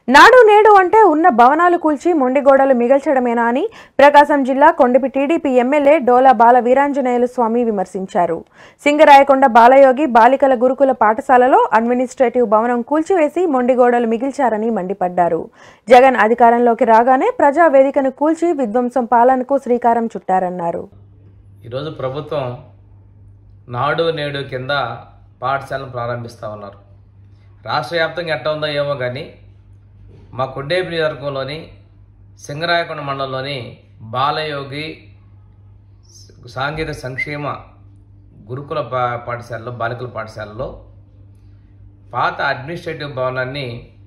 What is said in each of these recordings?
నాడు నేడు అంటే ఉన్న భవనాలు కూల్చి మొండిగోడలు మిగల్చడమేనా అని ప్రకాశం జిల్లా కొండపి టీడీపీ ఎమ్మెల్యే డోలా బాల వీరాంజనేయులు స్వామి విమర్శించారు సింగరాయకొండ బాలయోగి బాలికల గురుకుల పాఠశాలలో అడ్మినిస్ట్రేటివ్ భవనం కూల్చివేసి మొండిగోడలు మిగిల్చారని మండిపడ్డారు జగన్ అధికారంలోకి రాగానే ప్రజా వేదికను కూల్చి విధ్వంసం పాలనకు శ్రీకారం చుట్టారన్నారు ఈరోజు ప్రభుత్వం నాడు నేడు కింద పాఠశాలను ప్రారంభిస్తూ ఉన్నారు రాష్ట్ర వ్యాప్తంగా ఎట్ట ఉందో ఏమో కానీ మా కొండేపు నియోజకవర్గంలోని సింగరాయకొండ మండలంలోని బాలయోగి సాంఘిక సంక్షేమ గురుకుల పా పాఠశాలలో బాలికల పాఠశాలలో పాత అడ్మినిస్ట్రేటివ్ భవనాన్ని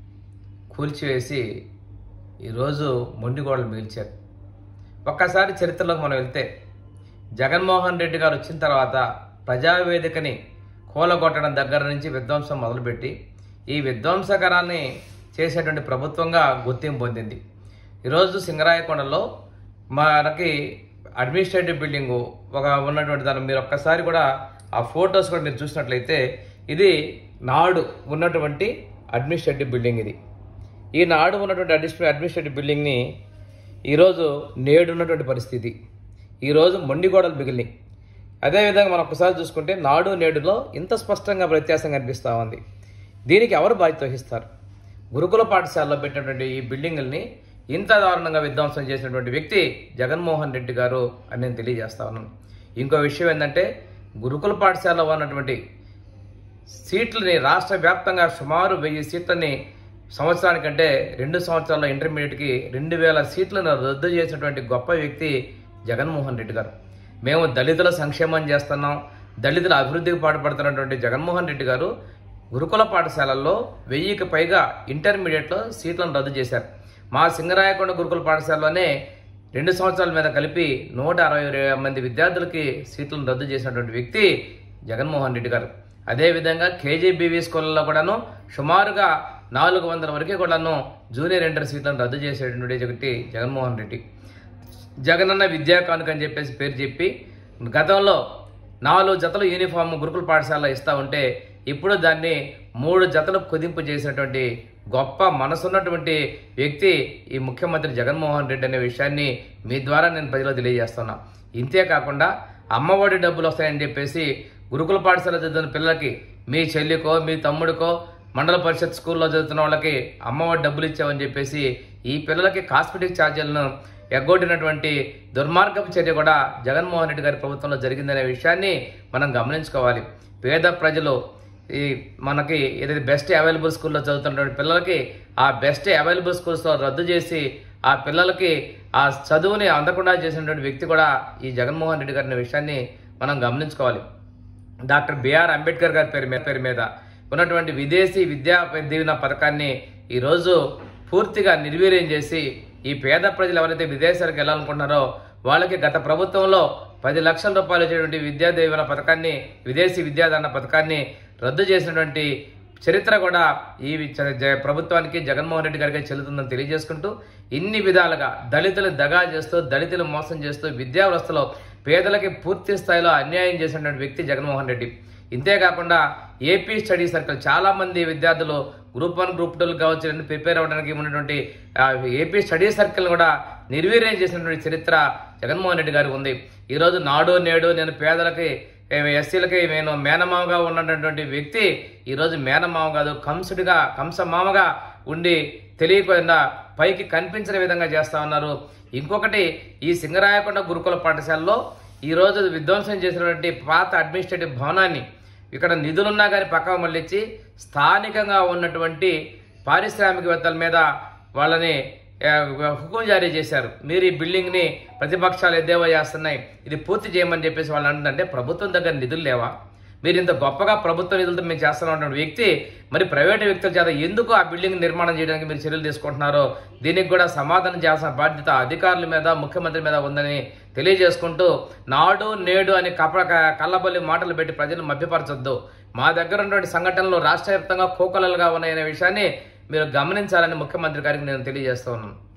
కూల్చివేసి ఈరోజు మొండిగోడలు మిగిల్చారు ఒక్కసారి చరిత్రలోకి మనం వెళ్తే జగన్మోహన్ రెడ్డి గారు వచ్చిన తర్వాత ప్రజావేదికని కూలగొట్టడం దగ్గర నుంచి విధ్వంసం మొదలుపెట్టి ఈ విధ్వంసకరాన్ని చేసేటువంటి ప్రభుత్వంగా గుర్తింపు పొందింది ఈరోజు సింగరాయకొండలో మనకి అడ్మినిస్ట్రేటివ్ బిల్డింగు ఒక ఉన్నటువంటి దాన్ని మీరు ఒక్కసారి కూడా ఆ ఫొటోస్ కూడా మీరు చూసినట్లయితే ఇది నాడు ఉన్నటువంటి అడ్మినిస్ట్రేటివ్ బిల్డింగ్ ఇది ఈ నాడు ఉన్నటువంటి అడ్మినిస్ట్రే అడ్మినిస్ట్రేటివ్ బిల్డింగ్ని ఈరోజు నేడు ఉన్నటువంటి పరిస్థితి ఈరోజు మొండిగోడలు మిగిలినాయి అదేవిధంగా మనం ఒకసారి చూసుకుంటే నాడు నేడులో ఇంత స్పష్టంగా వ్యత్యాసం కనిపిస్తూ ఉంది దీనికి ఎవరు బాధ్యత వహిస్తారు గురుకుల పాఠశాలలో పెట్టినటువంటి ఈ బిల్డింగుల్ని ఇంత దారుణంగా విధ్వంసం చేసినటువంటి వ్యక్తి జగన్మోహన్ రెడ్డి గారు అని నేను తెలియజేస్తా ఉన్నాను ఇంకో విషయం ఏంటంటే గురుకుల పాఠశాలలో ఉన్నటువంటి సీట్లని రాష్ట్ర వ్యాప్తంగా సుమారు వెయ్యి సీట్లని సంవత్సరానికంటే రెండు సంవత్సరాల ఇంటర్మీడియట్కి రెండు వేల సీట్లను రద్దు చేసినటువంటి గొప్ప వ్యక్తి జగన్మోహన్ రెడ్డి గారు మేము దళితుల సంక్షేమం చేస్తున్నాం దళితుల అభివృద్ధికి పాటుపడుతున్నటువంటి జగన్మోహన్ రెడ్డి గారు గురుకుల పాఠశాలల్లో వెయ్యికి పైగా ఇంటర్మీడియట్లో సీట్లను రద్దు చేశారు మా సింగరాయకొండ గురుకుల పాఠశాలలోనే రెండు సంవత్సరాల మీద కలిపి నూట అరవై మంది విద్యార్థులకి సీట్లను రద్దు చేసినటువంటి వ్యక్తి జగన్మోహన్ రెడ్డి గారు అదేవిధంగా కేజీబీవీ స్కూళ్ళలో కూడాను సుమారుగా నాలుగు వందల వరకే కూడాను జూనియర్ ఇంటర్ సీట్లను రద్దు చేసేటువంటి వ్యక్తి జగన్మోహన్ రెడ్డి జగనన్న విద్యా కానుక అని చెప్పేసి పేరు చెప్పి గతంలో నాలుగు జతలు యూనిఫామ్ గురుకుల పాఠశాలలో ఇస్తా ఉంటే ఇప్పుడు దాన్ని మూడు జతలు కుదింపు చేసినటువంటి గొప్ప మనసున్నటువంటి వ్యక్తి ఈ ముఖ్యమంత్రి జగన్మోహన్ రెడ్డి అనే విషయాన్ని మీ ద్వారా నేను ప్రజలకు తెలియజేస్తున్నా ఇంతే కాకుండా అమ్మఒడి డబ్బులు వస్తాయని చెప్పేసి గురుకుల పాఠశాల చదువుతున్న పిల్లలకి మీ చెల్లికో మీ తమ్ముడికో మండల పరిషత్ స్కూల్లో చదువుతున్న వాళ్ళకి అమ్మఒడి డబ్బులు ఇచ్చామని చెప్పేసి ఈ పిల్లలకి కాస్మెటిక్ ఛార్జీలను ఎగ్గొట్టినటువంటి దుర్మార్గపు చర్య కూడా జగన్మోహన్ రెడ్డి గారి ప్రభుత్వంలో జరిగిందనే విషయాన్ని మనం గమనించుకోవాలి పేద ప్రజలు ఈ మనకి ఏదైతే బెస్ట్ అవైలబుల్ స్కూల్లో చదువుతున్నటువంటి పిల్లలకి ఆ బెస్ట్ అవైలబుల్ స్కూల్స్లో రద్దు చేసి ఆ పిల్లలకి ఆ చదువుని అందకుండా చేసినటువంటి వ్యక్తి కూడా ఈ జగన్మోహన్ రెడ్డి గారి అనే విషయాన్ని మనం గమనించుకోవాలి డాక్టర్ బిఆర్ అంబేద్కర్ గారి పేరు మీద పేరు మీద ఉన్నటువంటి విదేశీ విద్యా దీవెన పథకాన్ని ఈరోజు పూర్తిగా నిర్వీర్యం చేసి ఈ పేద ప్రజలు ఎవరైతే విదేశాలకు వెళ్ళాలనుకుంటున్నారో వాళ్ళకి గత ప్రభుత్వంలో పది లక్షల రూపాయలు ఇచ్చేటువంటి విద్యా దీవెన పథకాన్ని విదేశీ విద్యాదాన పథకాన్ని రద్దు చేసినటువంటి చరిత్ర కూడా ఈ చ- జ- ప్రభుత్వానికి జగన్మోహన్ రెడ్డి గారికి చెల్లుతుందని తెలియజేసుకుంటూ ఇన్ని విధాలుగా దళితులు దగా చేస్తూ దళితులు మోసం చేస్తూ విద్యా వ్యవస్థలో పేదలకి పూర్తి స్థాయిలో అన్యాయం చేసినటువంటి వ్యక్తి జగన్మోహన్ రెడ్డి ఇంతేకాకుండా ఏపీ స్టడీ సర్కిల్ చాలా మంది విద్యార్థులు గ్రూప్ వన్ గ్రూప్ టూ కావచ్చు రెండు ప్రిపేర్ అవ్వడానికి ఉన్నటువంటి ఆ, ఏపీ స్టడీ సర్కిల్ కూడా నిర్వీర్యం చేసినటువంటి చరిత్ర జగన్మోహన్ రెడ్డి గారికి ఉంది ఈరోజు నాడు నేడు నేను పేదలకి ఎస్సీలకి నేను మేనమామగా ఉన్నటువంటి వ్యక్తి ఈరోజు మేనమామ కాదు కంసుడిగా కంసమామగా ఉండి తెలియకుండా పైకి కనిపించిన విధంగా చేస్తా ఉన్నారు ఇంకొకటి ఈ సింగరాయకొండ గురుకుల పాఠశాలలో ఈరోజు విధ్వంసం చేసినటువంటి పాత అడ్మినిస్ట్రేటివ్ భవనాన్ని ఇక్కడ నిధులున్నా కానీ పక్కకు మళ్ళించి స్థానికంగా ఉన్నటువంటి పారిశ్రామికవేత్తల మీద వాళ్ళని ఆ, హుకుం జారీ చేశారు మీరు ఈ బిల్డింగ్ ని ప్రతిపక్షాలు ఎద్దేవా చేస్తున్నాయి ఇది పూర్తి చేయమని చెప్పేసి వాళ్ళు అంటుందంటే ప్రభుత్వం దగ్గర నిధులు లేవా మీరు ఇంత గొప్పగా ప్రభుత్వ నిధులతో మేము చేస్తున్న వ్యక్తి మరి ప్రైవేటు వ్యక్తుల చేత ఎందుకు ఆ బిల్డింగ్ నిర్మాణం చేయడానికి మీరు చర్యలు తీసుకుంటున్నారో దీనికి కూడా సమాధానం చేయాల్సిన బాధ్యత అధికారుల మీద ముఖ్యమంత్రి మీద ఉందని తెలియజేసుకుంటూ నాడు నేడు అని కప కళ్ళబల్లి మాటలు పెట్టి ప్రజలు మభ్యపరచొద్దు మా దగ్గర ఉన్నటువంటి సంఘటనలు రాష్ట్ర వ్యాప్తంగా కోకొలలుగా ఉన్నాయనే విషయాన్ని మీరు గమనించాలని ముఖ్యమంత్రి గారికి నేను తెలియజేస్తూ ఉన్నాను